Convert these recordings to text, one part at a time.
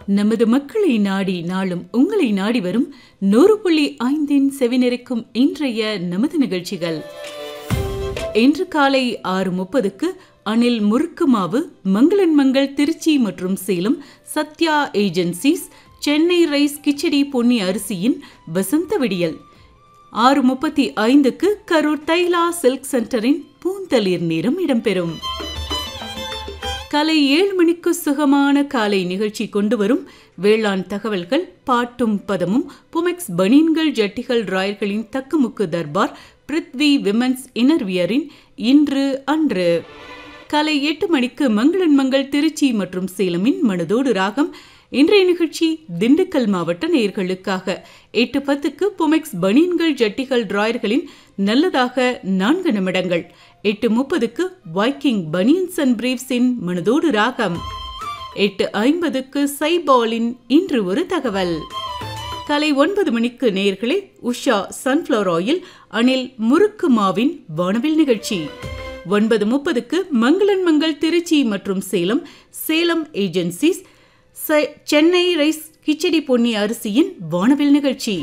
நமது மக்களை நாடி நாளும் உங்களை நாடி வரும் நூறு புள்ளி ஐந்தின் செவிநிறைக்கும் இன்றைய நமது நிகழ்ச்சிகள் இன்று காலை ஆறு முப்பதுக்கு அணில் முறுக்கு மாவு மங்களன் மங்கள் திருச்சி மற்றும் சேலம் சத்யா ஏஜென்சிஸ் சென்னை ரைஸ் கிச்சடி பொன்னி அரிசியின் வசந்த விடியல் ஆறு முப்பத்தி ஐந்துக்கு கரூர் தைலா சில்க் சென்டரின் பூந்தளிர் நேரம் இடம்பெறும் காலை ஏழு மணிக்கு சுகமான காலை நிகழ்ச்சி கொண்டு வரும் வேளாண் தகவல்கள் பாட்டும் பதமும் புமெக்ஸ் பனீன்கள் ஜட்டிகள் ராயர்களின் தக்குமுக்கு தர்பார் பிருத்வி விமன்ஸ் இனர்வியரின் இன்று அன்று காலை எட்டு மணிக்கு மங்களன் மங்கள் திருச்சி மற்றும் சேலமின் மனதோடு ராகம் இன்றைய நிகழ்ச்சி திண்டுக்கல் மாவட்ட நேயர்களுக்காக எட்டு பத்துக்கு புமெக்ஸ் பனீன்கள் ஜட்டிகள் டிராயர்களின் நல்லதாக நான்கு நிமிடங்கள் எட்டு முப்பதுக்கு வைக்கிங் பனியன்ஸ் அண்ட் பிரீவ்ஸின் மனதோடு ராகம் எட்டு ஐம்பதுக்கு சைபாலின் இன்று ஒரு தகவல் காலை ஒன்பது மணிக்கு நேயர்களே உஷா சன்ஃப்ளவர் ஆயில் அணில் முறுக்கு மாவின் வானவில் நிகழ்ச்சி ஒன்பது முப்பதுக்கு மங்களன் மங்கள் திருச்சி மற்றும் சேலம் சேலம் ஏஜென்சிஸ் ச- சென்னை ரைஸ் கிச்சடி பொன்னி அரிசியின் வானவில் நிகழ்ச்சி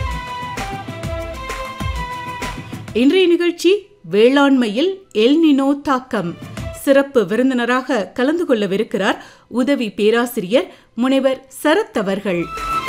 இன்றைய நிகழ்ச்சி வேளாண்மையில் எல்னினோ தாக்கம் சிறப்பு விருந்தினராக கலந்து கொள்ளவிருக்கிறார் உதவி பேராசிரியர் முனைவர் சரத் அவர்கள்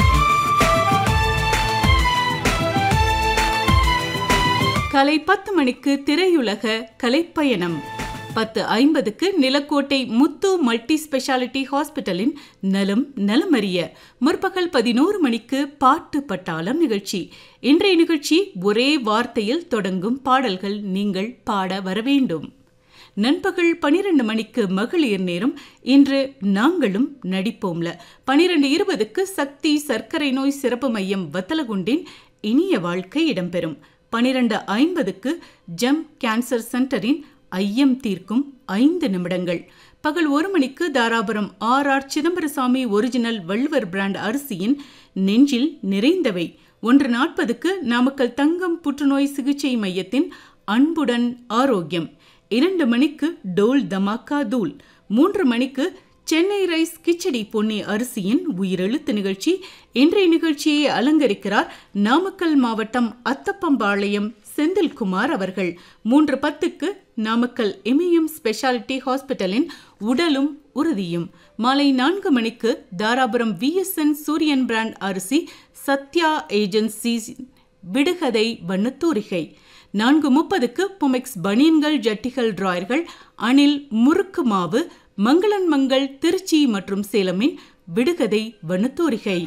கலை பத்து மணிக்கு திரையுலக கலைப்பயணம் பத்து ஐம்பதுக்கு நிலக்கோட்டை முத்து மல்டி ஸ்பெஷாலிட்டி ஹாஸ்பிட்டலின் நலம் நலமறிய முற்பகல் பதினோரு மணிக்கு பாட்டு பட்டாளம் நிகழ்ச்சி இன்றைய நிகழ்ச்சி ஒரே வார்த்தையில் தொடங்கும் பாடல்கள் நீங்கள் பாட வரவேண்டும் நண்பகல் பனிரெண்டு மணிக்கு மகளிர் நேரம் இன்று நாங்களும் நடிப்போம்ல பனிரெண்டு இருபதுக்கு சக்தி சர்க்கரை நோய் சிறப்பு மையம் வத்தலகுண்டின் இனிய வாழ்க்கை இடம்பெறும் பனிரெண்டு ஐம்பதுக்கு ஜெம் கேன்சர் சென்டரின் ஐயம் தீர்க்கும் ஐந்து நிமிடங்கள் பகல் ஒரு மணிக்கு Dharapuram R R Chidambarasamy original Valluvar brand அரிசியின் நெஞ்சில் நிறைந்தவை ஒன்று நாற்பதுக்கு நாமக்கல் தங்கம் புற்றுநோய் சிகிச்சை மையத்தின் அன்புடன் ஆரோக்கியம் இரண்டு மணிக்கு டோல் தமாக்கா தூள் மூன்று மணிக்கு சென்னை ரைஸ் கிச்சடி பொன்னி அரிசியின் உயிரெழுத்து நிகழ்ச்சி இன்றைய நிகழ்ச்சியை அலங்கரிக்கிறார் நாமக்கல் மாவட்டம் அத்தப்பம்பாளையம் செந்தில்குமார் அவர்கள் மூன்று பத்துக்கு நாமக்கல் இமயம் ஸ்பெஷாலிட்டி ஹாஸ்பிட்டலின் உடலும் உறுதியும் மாலை நான்கு மணிக்கு தாராபுரம் விஎஸ்என் சூரியன் பிராண்ட் அரிசி சத்யா ஏஜென்சிஸ் விடுகதை வண்ணத்தூரிகை நான்கு முப்பதுக்கு புமெக்ஸ் பனியன்கள் ஜட்டிகள் டிராயர்கள் அணில் முறுக்கு மாவு மங்களன் மங்கள் திருச்சி மற்றும் சேலமின் விடுகதை வண்ணத்தூரிகை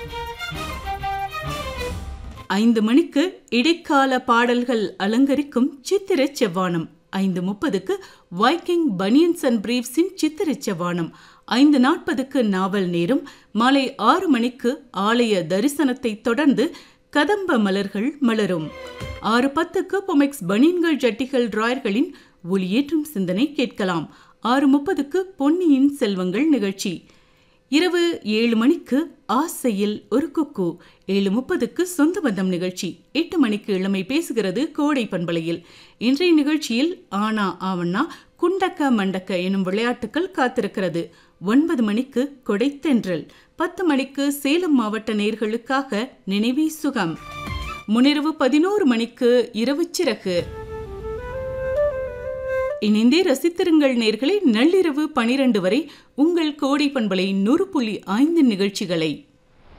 ஐந்து மணிக்கு இடைக்கால பாடல்கள் அலங்கரிக்கும் சித்திர செவ்வானம் ஐந்து முப்பதுக்கு வைக்கிங் பனியன்ஸ் அண்ட் பிரீவ்ஸின் சித்திர செவ்வானம் ஐந்து நாற்பதுக்கு நாவல் நேரம் மாலை ஆறு மணிக்கு ஆலய தரிசனத்தை தொடர்ந்து கதம்ப மலர்கள் மலரும் ஆறு பத்துக்கு பொமெக்ஸ் பனியன்கள் ஜட்டிகள் டிராயர்களின் ஒளியேற்றும் சிந்தனை கேட்கலாம் ஆறு முப்பதுக்கு பொன்னியின் செல்வங்கள் நிகழ்ச்சி இரவு ஏழு மணிக்கு ஆசையில் ஒரு குக்கு ஏழு முப்பதுக்கு சொந்த பந்தம் நிகழ்ச்சி எட்டு மணிக்கு இளமை பேசுகிறது கோடை பண்பலையில் இன்றைய நிகழ்ச்சியில் ஆனா ஆவண்ணா குண்டக்க மண்டக்க எனும் விளையாட்டுகள் காத்திருக்கிறது ஒன்பது மணிக்கு கொடைத்தென்றல் பத்து மணிக்கு சேலம் மாவட்ட நேர்களுக்காக நினைவே சுகம் முன்னிரவு பதினோரு மணிக்கு இரவு சிறகு இணைந்தே ரசித்திருங்கள் நேர்களை நள்ளிரவு பனிரெண்டு வரை உங்கள் கோடை பண்பலை நூறு புள்ளி ஐந்து நிகழ்ச்சிகளை